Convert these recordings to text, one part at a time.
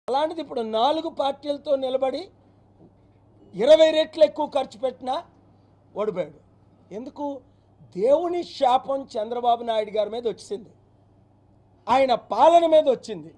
అలాంటిది ఇప్పుడు నాలుగు పార్టీలతో నిలబడి ఇరవై రెట్లు ఎక్కువ ఖర్చు పెట్టినా ఓడిపోయాడు ఎందుకు దేవుని శాపం చంద్రబాబు నాయుడు గారి మీద వచ్చింది ఆయన పాలన మీద వచ్చింది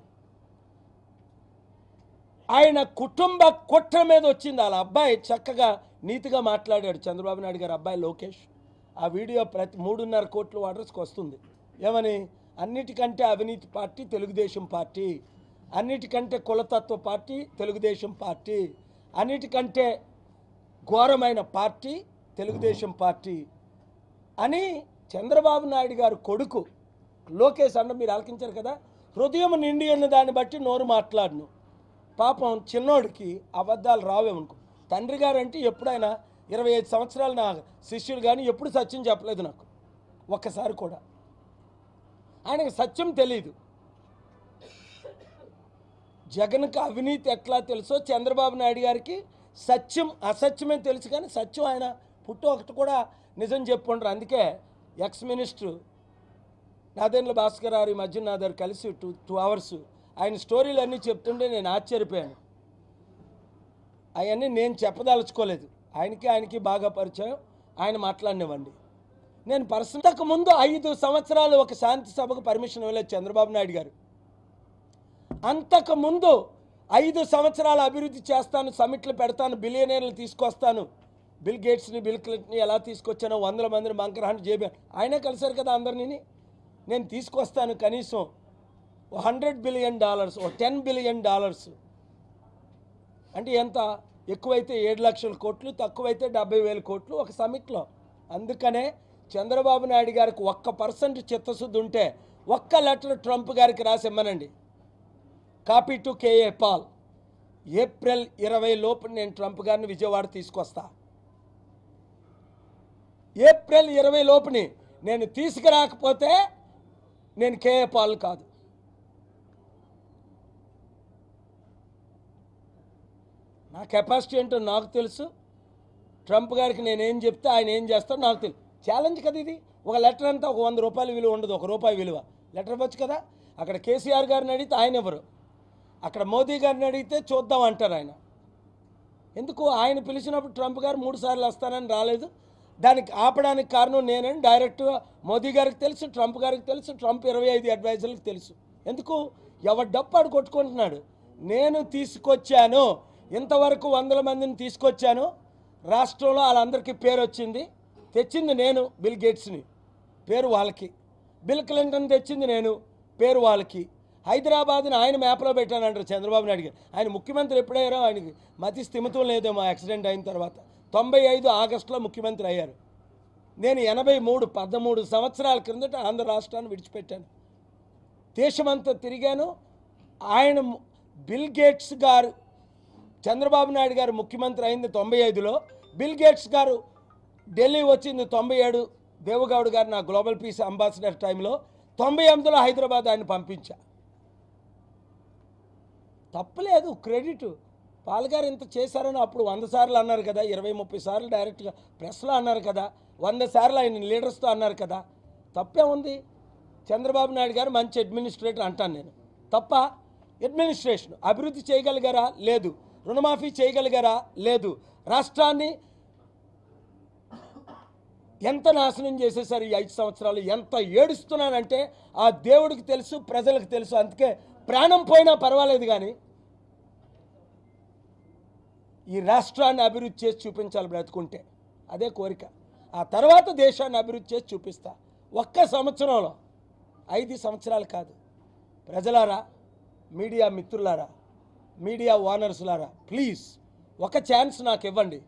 ఆయన కుటుంబ కుట్ర మీద వచ్చింది వాళ్ళ అబ్బాయి చక్కగా నీతిగా మాట్లాడాడు చంద్రబాబు నాయుడు గారు అబ్బాయి లోకేష్ ఆ వీడియో ప్రతి మూడున్నర కోట్ల వాటర్స్కి వస్తుంది ఏమని అన్నిటికంటే అవినీతి పార్టీ తెలుగుదేశం పార్టీ అన్నిటికంటే కులతత్వ పార్టీ తెలుగుదేశం పార్టీ అన్నిటికంటే ఘోరమైన పార్టీ తెలుగుదేశం పార్టీ అని చంద్రబాబు నాయుడు గారు కొడుకు లోకేష్ అన్న మీరు ఆలకించారు కదా హృదయం నిండి ఉన్న దాన్ని బట్టి నోరు మాట్లాడను పాపం చిన్నోడికి అబద్ధాలు రావేమనుకో తండ్రి గారు అంటే ఎప్పుడైనా ఇరవై ఐదు సంవత్సరాలు నా శిష్యుడు కానీ ఎప్పుడు సత్యం చెప్పలేదు నాకు ఒక్కసారి కూడా ఆయనకు సత్యం తెలియదు జగన్కి అవినీతి ఎట్లా తెలుసో చంద్రబాబు నాయుడు గారికి సత్యం అసత్యమే తెలుసు కానీ సత్యం ఆయన పుట్టు ఒకటి కూడా నిజం చెప్పుండ్రు అందుకే ఎక్స్ మినిస్టర్ నాదేంద్ర భాస్కర్ గారు ఈ మధ్య నా దగ్గర కలిసి టూ టూ అవర్స్ ఆయన స్టోరీలు అన్నీ చెప్తుంటే నేను ఆశ్చర్యపోయాను అవన్నీ నేను చెప్పదలుచుకోలేదు ఆయనకి ఆయనకి బాగా పరిచయం ఆయన మాట్లాడినవ్వండి నేను పర్సనల్కి ముందు ఐదు సంవత్సరాలు ఒక శాంతి సభకు పర్మిషన్ ఇవ్వలేదు చంద్రబాబు నాయుడు గారు అంతకు ముందు ఐదు సంవత్సరాలు అభివృద్ధి చేస్తాను సమిట్లు పెడతాను బిలియనీర్లు తీసుకొస్తాను బిల్ గేట్స్ని బిల్ క్లింటన్ని ఎలా తీసుకొచ్చానో వందల మందిని మంకరహాన్ని జేబీ ఆయనే కలిశారు కదా అందరినీ నేను తీసుకొస్తాను కనీసం ఓ హండ్రెడ్ బిలియన్ డాలర్స్ ఓ టెన్ బిలియన్ డాలర్స్ అంటే ఎంత ఎక్కువైతే ఏడు లక్షల కోట్లు తక్కువైతే డెబ్బై వేల కోట్లు ఒక సమిట్లో అందుకనే చంద్రబాబు నాయుడు గారికి ఒక్క పర్సెంట్ చిత్తశుద్ధి ఉంటే ఒక్క లెటర్ ట్రంప్ గారికి రాసిమ్మనండి copy to KA Paul April ఇరవై లోపు నేను ట్రంప్ గారిని విజయవాడ తీసుకొస్తా ఏప్రిల్ ఇరవై లోపుని నేను తీసుకురాకపోతే నేను కేఏ పాల్ కాదు నా కెపాసిటీ ఏంటో నాకు తెలుసు ట్రంప్ గారికి నేనేం చెప్తే ఆయన ఏం చేస్తాడో నాకు తెలుసు ఛాలెంజ్ కదా ఇది ఒక లెటర్ అంతా ఒక వంద రూపాయల విలువ ఉండదు ఒక రూపాయి విలువ లెటర్ ఇవ్వచ్చు కదా అక్కడ కేసీఆర్ గారిని అడిగితే ఆయన ఎవరు అక్కడ మోదీ గారిని అడిగితే చూద్దాం అంటారు ఆయన ఎందుకు ఆయన పిలిచినప్పుడు ట్రంప్ గారు మూడు సార్లు వస్తానని రాలేదు దానికి ఆపడానికి కారణం నేనని డైరెక్ట్గా మోదీ గారికి తెలుసు ట్రంప్ గారికి తెలుసు ట్రంప్ ఇరవై ఐదు అడ్వైజర్లకు తెలుసు ఎందుకు ఎవరి డప్పు ఆడు కొట్టుకుంటున్నాడు నేను తీసుకొచ్చాను ఇంతవరకు వందల మందిని తీసుకొచ్చాను రాష్ట్రంలో వాళ్ళందరికీ పేరు వచ్చింది తెచ్చింది నేను బిల్ గేట్స్ని పేరు వాళ్ళకి బిల్ క్లింటన్ తెచ్చింది నేను పేరు వాళ్ళకి హైదరాబాద్ని ఆయన మ్యాప్లో పెట్టానంటారు చంద్రబాబు నాయుడు గారు ఆయన ముఖ్యమంత్రి ఎప్పుడయ్యారో ఆయనకి మతి స్థిమితం లేదేమో యాక్సిడెంట్ అయిన తర్వాత తొంభై ఐదు ఆగస్టులో ముఖ్యమంత్రి అయ్యారు నేను ఎనభై మూడు పదమూడు సంవత్సరాల క్రిందట ఆంధ్ర రాష్ట్రాన్ని విడిచిపెట్టాను దేశమంతా తిరిగాను ఆయన ము- బిల్ గేట్స్ గారు చంద్రబాబు నాయుడు గారు ముఖ్యమంత్రి అయింది తొంభై ఐదులో బిల్ గేట్స్ గారు ఢిల్లీ వచ్చింది తొంభై ఏడు దేవగౌడ్ గారు నా గ్లోబల్ పీస్ అంబాసిడర్ టైంలో తొంభై ఎనిమిదిలో హైదరాబాద్ ఆయన పంపించా తప్పులేదు క్రెడిట్ పాల్గారు ఇంత చేశారని అప్పుడు వంద సార్లు అన్నారు కదా ఇరవై ముప్పై సార్లు డైరెక్ట్గా ప్రెస్లో అన్నారు కదా వంద సార్లు ఆయన లీడర్స్తో అన్నారు కదా తప్పే ఉంది చంద్రబాబు నాయుడు గారు మంచి అడ్మినిస్ట్రేటర్ అంటాను నేను తప్ప అడ్మినిస్ట్రేషన్ అభివృద్ధి చేయగలిగారా లేదు రుణమాఫీ చేయగలిగారా లేదు రాష్ట్రాన్ని ఎంత నాశనం చేసేసారు ఈ ఐదు సంవత్సరాలు ఎంత ఏడుస్తున్నానంటే ఆ దేవుడికి తెలుసు ప్రజలకు తెలుసు అందుకే ప్రాణం పోయినా పర్వాలేదు కానీ ఈ రాష్ట్రాన్ని అభివృద్ధి చేసి చూపించాలి బ్రతుకుంటే అదే కోరిక ఆ తర్వాత దేశాన్ని అభివృద్ధి చేసి చూపిస్తా ఒక్క సంవత్సరంలో ఐదు సంవత్సరాలు కాదు ప్రజలారా మీడియా మిత్రులారా మీడియా ఓనర్స్లారా ప్లీజ్ ఒక ఛాన్స్ నాకు ఇవ్వండి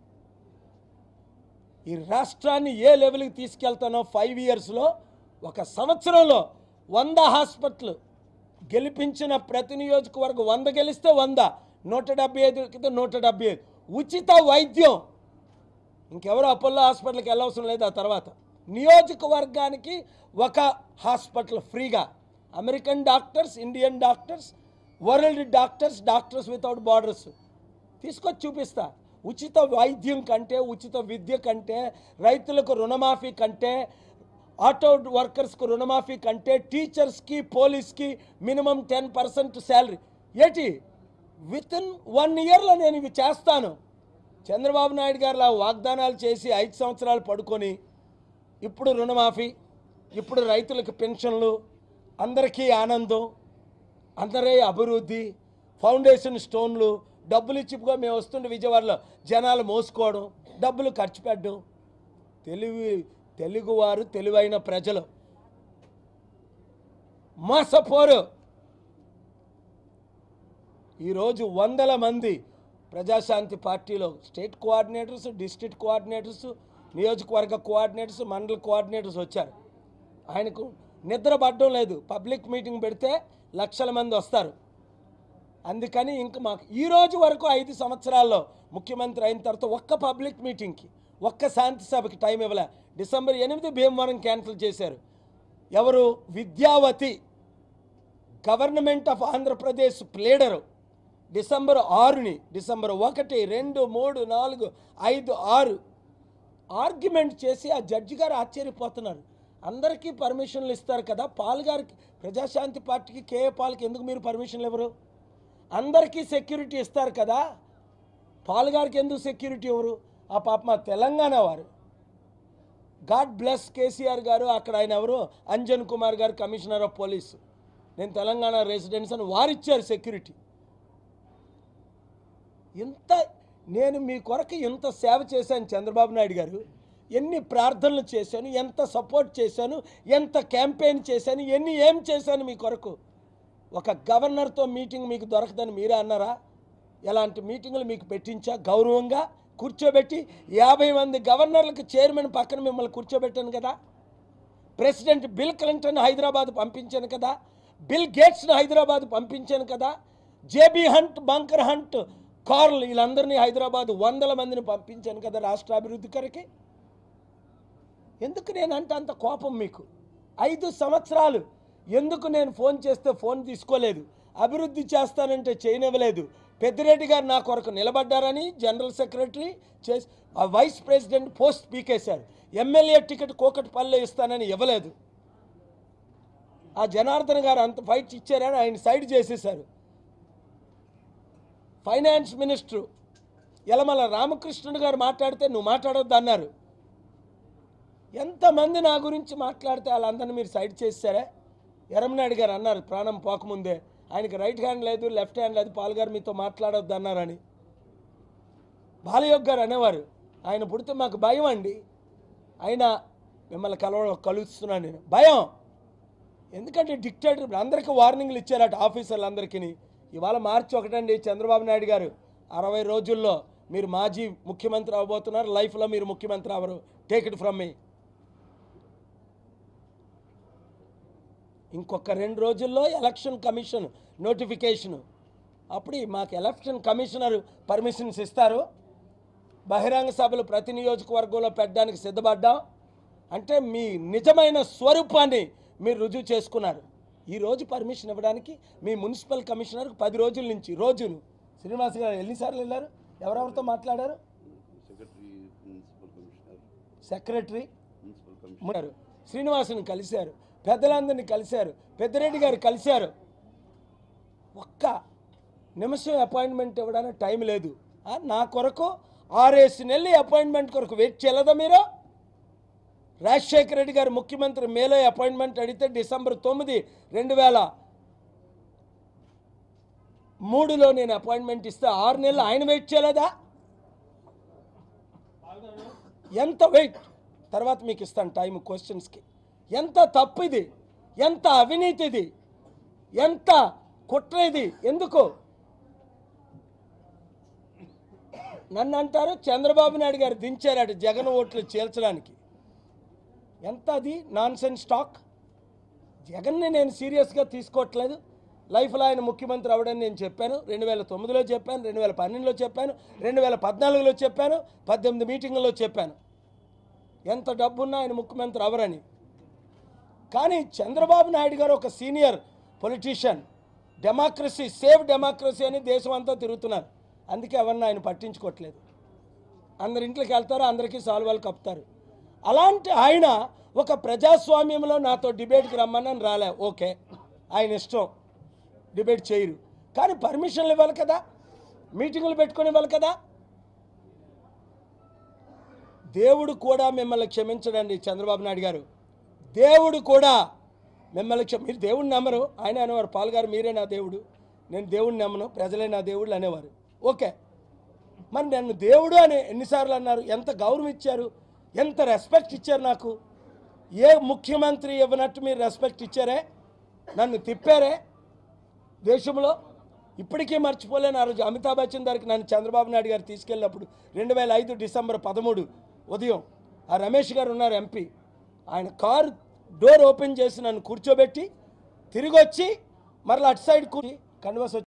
ఈ రాష్ట్రాన్ని ఏ లెవెల్కి తీసుకెళ్తానో ఫైవ్ ఇయర్స్లో ఒక సంవత్సరంలో వంద హాస్పిటల్ గెలిపించిన ప్రతి నియోజకవర్గం వంద గెలిస్తే వంద నూట డెబ్బై ఐదు కింద నూట డెబ్బై ఐదు ఉచిత వైద్యం ఇంకెవరు అపోలో హాస్పిటల్కి వెళ్ళవసరం లేదు ఆ తర్వాత నియోజకవర్గానికి ఒక హాస్పిటల్ ఫ్రీగా American doctors Indian doctors world doctors doctors without borders తీసుకొచ్చి చూపిస్తా ఉచిత వైద్యం కంటే ఉచిత విద్య కంటే రైతులకు రుణమాఫీ కంటే ఆటో వర్కర్స్కి రుణమాఫీ కంటే టీచర్స్కి పోలీస్కి మినిమం టెన్ పర్సెంట్ శాలరీ ఏంటి విత్ ఇన్ వన్ ఇయర్లో నేను ఇవి చేస్తాను చంద్రబాబు నాయుడు గారిలా వాగ్దానాలు చేసి ఐదు సంవత్సరాలు పడుకొని ఇప్పుడు రుణమాఫీ ఇప్పుడు రైతులకు పెన్షన్లు అందరికీ ఆనందం అందరే అభివృద్ధి ఫౌండేషన్ స్టోన్లు డబ్బులు ఇచ్చిపుగా మేము వస్తుండే విజయవాడలో జనాలు మోసుకోవడం డబ్బులు ఖర్చు పెట్టడం తెలివి తెలుగువారు తెలివైన ప్రజలు మోసపోరు ఈరోజు వందల మంది ప్రజాశాంతి పార్టీలో స్టేట్ కోఆర్డినేటర్స్ డిస్ట్రిక్ట్ కోఆర్డినేటర్స్ నియోజకవర్గ కోఆర్డినేటర్స్ మండల కోఆర్డినేటర్స్ వచ్చారు ఆయనకు నిద్ర పడడం లేదు పబ్లిక్ మీటింగ్ పెడితే లక్షల మంది వస్తారు అందుకని ఇంక మాకు ఈ రోజు వరకు ఐదు సంవత్సరాల్లో ముఖ్యమంత్రి అయిన తర్వాత ఒక్క పబ్లిక్ మీటింగ్కి ఒక్క శాంతి సభకి టైం ఇవ్వలే డిసెంబర్ ఎనిమిది భీమవరం క్యాన్సిల్ చేశారు ఎవరు Vidyavathi government of Andhra Pradesh pleader December ఆరుని డిసెంబర్ ఒకటి రెండు మూడు నాలుగు ఐదు ఆరు ఆర్గ్యుమెంట్ చేసి ఆ జడ్జి గారు ఆశ్చర్యపోతున్నారు అందరికీ పర్మిషన్లు ఇస్తారు కదా పాల్ గారికి ప్రజాశాంతి పార్టీకి కేఏ పాల్కి ఎందుకు మీరు పర్మిషన్లు ఇవ్వరు అందరికీ సెక్యూరిటీ ఇస్తారు కదా పాల్ గారికి ఎందుకు సెక్యూరిటీ ఇవ్వరు ఆ పాప మా తెలంగాణ వారు గాడ్ బ్లెస్ కేసీఆర్ గారు అక్కడ ఆయన ఎవరు అంజన్ కుమార్ గారు కమిషనర్ ఆఫ్ పోలీస్ నేను తెలంగాణ రెసిడెన్స్ అని వారు ఇచ్చారు సెక్యూరిటీ ఇంత నేను మీ కొరకు ఎంత సేవ చేశాను చంద్రబాబు నాయుడు గారు ఎన్ని ప్రార్థనలు చేశాను ఎంత సపోర్ట్ చేశాను ఎంత క్యాంపెయిన్ చేశాను ఎన్ని ఏం చేశాను మీ కొరకు ఒక గవర్నర్తో మీటింగ్ మీకు దొరకదని మీరే అన్నారా ఎలాంటి మీటింగులు మీకు పెట్టించా గౌరవంగా కూర్చోబెట్టి యాభై మంది గవర్నర్లకు చైర్మన్ పక్కన మిమ్మల్ని కూర్చోబెట్టాను కదా ప్రెసిడెంట్ బిల్ క్లింటన్ హైదరాబాద్ పంపించాను కదా బిల్ గేట్స్ని హైదరాబాద్ పంపించాను కదా JB Hunt Bunker Hunt Carl వీళ్ళందరినీ హైదరాబాద్ వందల మందిని పంపించాను కదా రాష్ట్ర అభివృద్ధి కొరకి ఎందుకు నేను అంటే అంత కోపం మీకు ఐదు సంవత్సరాలు ఎందుకు నేను ఫోన్ చేస్తే ఫోన్ తీసుకోలేదు అభివృద్ధి చేస్తానంటే చేయనివ్వలేదు పెద్దిరెడ్డి గారు నా కొరకు నిలబడ్డారని జనరల్ సెక్రటరీ చేసి ఆ వైస్ ప్రెసిడెంట్ పోస్ట్ పీకేశారు ఎమ్మెల్యే టికెట్ కోకటిపల్లె ఇస్తానని ఇవ్వలేదు ఆ జనార్దన్ గారు అంత ఫైట్ ఇచ్చారని ఆయన సైడ్ చేసేశారు ఫైనాన్స్ మినిస్టర్ యలమల రామకృష్ణుడు గారు మాట్లాడితే నువ్వు మాట్లాడొద్దు అన్నారు ఎంతమంది నా గురించి మాట్లాడితే వాళ్ళందరినీ మీరు సైడ్ చేశారా ఎర్రమనాయుడు గారు అన్నారు ప్రాణం పోకముందే ఆయనకి రైట్ హ్యాండ్ లేదు లెఫ్ట్ హ్యాండ్ లేదు పాల్ గారు మీతో మాట్లాడొద్దు అన్నారని బాలయోగ్ గారు అనేవారు ఆయన పుడితే మాకు భయం అండి అయినా మిమ్మల్ని కలవ కలుస్తున్నాను నేను భయం ఎందుకంటే డిక్టేటర్ అందరికీ వార్నింగ్లు ఇచ్చారట ఆఫీసర్లందరికీ ఇవాళ మార్చి ఒకటండి చంద్రబాబు నాయుడు గారు అరవై రోజుల్లో మీరు మాజీ ముఖ్యమంత్రి అవబోతున్నారు లైఫ్లో మీరు ముఖ్యమంత్రి అవరు టేక్ ఇట్ ఫ్రమ్ మీ ఇంకొక రెండు రోజుల్లో ఎలక్షన్ కమిషన్ నోటిఫికేషను అప్పుడు ఈ మాకు ఎలక్షన్ కమిషనర్ పర్మిషన్స్ ఇస్తారు బహిరంగ సభలు ప్రతి నియోజకవర్గంలో పెట్టడానికి సిద్ధపడ్డాం అంటే మీ నిజమైన స్వరూపాన్ని మీరు రుజువు చేసుకున్నారు ఈ రోజు పర్మిషన్ ఇవ్వడానికి మీ మున్సిపల్ కమిషనర్కి పది రోజుల నుంచి రోజును శ్రీనివాస్ గారు ఎన్నిసార్లు వెళ్ళారు ఎవరెవరితో మాట్లాడారు secretary municipal commissioner secretary municipal commissioner ఉన్నారు శ్రీనివాసుని కలిశారు పెద్దలందరినీ కలిశారు పెద్దిరెడ్డి గారు కలిశారు ఒక్క నిమిషం అపాయింట్మెంట్ ఇవ్వడానికి టైం లేదు ఆ, నా కొరకు ఆరేసి నెలలు అపాయింట్మెంట్ కొరకు వెయిట్ చేయలేదా మీరు రాజశేఖర రెడ్డి గారు ముఖ్యమంత్రి మేలో అపాయింట్మెంట్ అడిగితే డిసెంబర్ తొమ్మిది రెండు వేల మూడులో నేను అపాయింట్మెంట్ ఇస్తే ఆరు నెలలు ఆయన వెయిట్ చేయలేదా ఎంత వెయిట్ తర్వాత మీకు ఇస్తాను టైం క్వశ్చన్స్కి ఎంత తప్పు ఇది ఎంత అవినీతి ఇది ఎంత కుట్ర ఇది ఎందుకు నన్ను అంటారు చంద్రబాబు నాయుడు గారు దించారట జగన్ ఓట్లు చేల్చడానికి ఎంత అది నాన్ సెన్స్ స్టాక్ జగన్ని నేను సీరియస్గా తీసుకోవట్లేదు లైఫ్లో ఆయన ముఖ్యమంత్రి అవడని నేను చెప్పాను రెండు వేల తొమ్మిదిలో చెప్పాను రెండు వేల పన్నెండులో చెప్పాను రెండు వేల పద్నాలుగులో చెప్పాను పద్దెనిమిది మీటింగుల్లో చెప్పాను ఎంత డబ్బున్నా ఆయన ముఖ్యమంత్రి అవరని కానీ చంద్రబాబు నాయుడు గారు ఒక senior politician democracy save democracy అని దేశం అంతా తిరుగుతున్నారు అందుకే ఎవరిని ఆయన పట్టించుకోవట్లేదు అందరి ఇంట్లోకి వెళ్తారు అందరికీ సాల్వాలు కప్పుతారు అలాంటి ఆయన ఒక ప్రజాస్వామ్యంలో నాతో డిబేట్కి రమ్మని రాలే ఓకే ఆయన ఇష్టం డిబేట్ చేయరు కానీ పర్మిషన్లు ఇవ్వాలి కదా మీటింగులు పెట్టుకొని ఇవ్వాలి కదా దేవుడు కూడా మిమ్మల్ని క్షమించడండి చంద్రబాబు నాయుడు గారు దేవుడు కూడా మిమ్మల్ని క్షమ మీరు దేవుడిని నమ్మరు ఆయన అనేవారు పాల్ గారు మీరే నా దేవుడు నేను దేవుడిని నమ్మను ప్రజలే నా దేవుళ్ళు అనేవారు ఓకే మరి నన్ను దేవుడు అని ఎన్నిసార్లు అన్నారు ఎంత గౌరవం ఇచ్చారు ఎంత రెస్పెక్ట్ ఇచ్చారు నాకు ఏ ముఖ్యమంత్రి ఇవ్వనట్టు మీరు రెస్పెక్ట్ ఇచ్చారే నన్ను తిప్పారే దేశంలో ఇప్పటికీ మర్చిపోలేను ఆ రోజు అమితాబ్ బచ్చన్ దగ్గరికి నన్ను చంద్రబాబు నాయుడు గారు తీసుకెళ్ళినప్పుడు రెండు వేల ఐదు డిసెంబర్ పదమూడు ఉదయం ఆ రమేష్ గారు ఉన్నారు ఎంపీ ఆయన కారు డోర్ ఓపెన్ చేసి నన్ను కూర్చోబెట్టి తిరిగి వచ్చి మరలా అటు సైడ్ కూర్చి కన్వర్స్